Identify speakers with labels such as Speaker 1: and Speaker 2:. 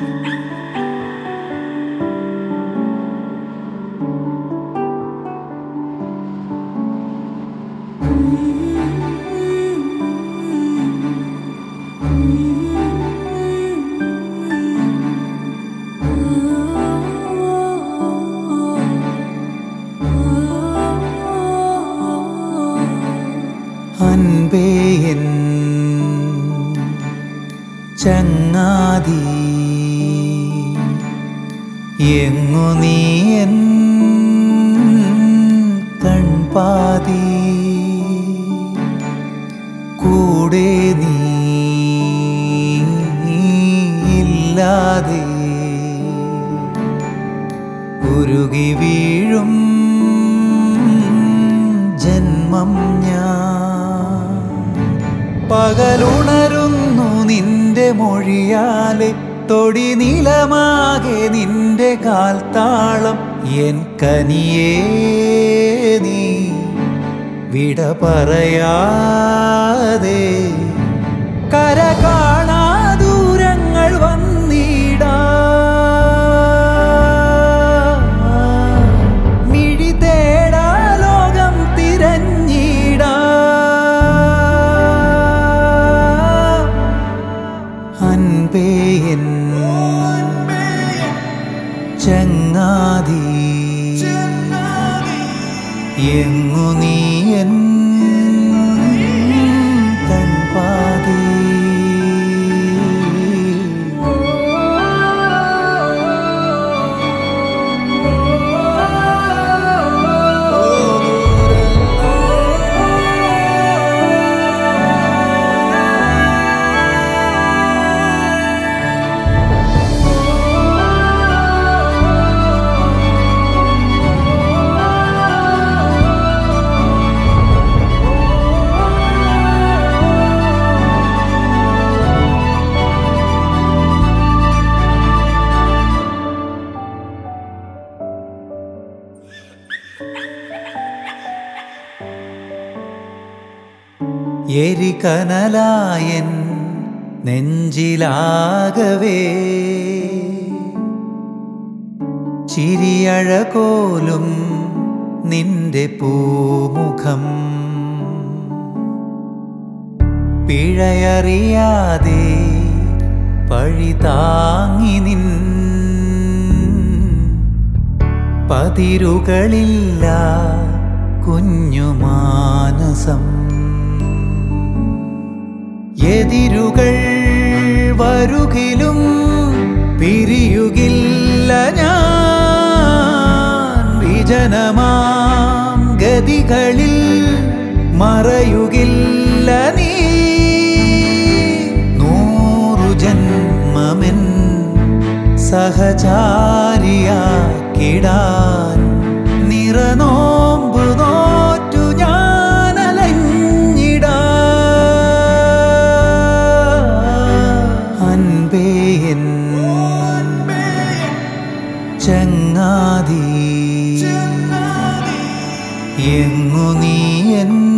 Speaker 1: അൻപേ N ചങ്ങാതി എങ്ങു നീ എൻ കൺപാതി കൂടെ നീ ഇല്ലാതെ ഉരുകി വീഴും ജന്മം ഞാൻ പകലുണരുന്നു നിന്റെ മൊഴിയാലെ തൊടി നിലമാകെ നിന്റെ കാൽത്താളം എൻ കനിയേ നീ വിട പറയാതെ കര കാണാ ദൂരങ്ങൾ വന്നിടാ മിഴി തേടാ ലോകം തിരഞ്ഞിടാ അൻപേ എൻ ചങ്ങാതി എങ്ങു നീ എൻ കൺപാതി എരികനലായൻ നെഞ്ചിലാകവേ ചിരിയഴകോലും നിന്റെ പൂമുഖം പിഴയറിയാതെ പഴി താങ്ങി നിൻ പതിരുകളില്ല കുഞ്ഞുമാനസം എതിരുകൾ വരുകിലും പിരിയുകില്ല ഞാൻ വിജനമാം ഗതികളിൽ മറയുകില്ല നീ നൂറു ജന്മമെൻ സഹചാരിയാക്കിടാൻ നിറനോമ്പു നോറ്റു ഞാനലഞ്ഞിടാ അൻപേ എൻ ചങ്ങാതി എങ്ങു നീ എൻ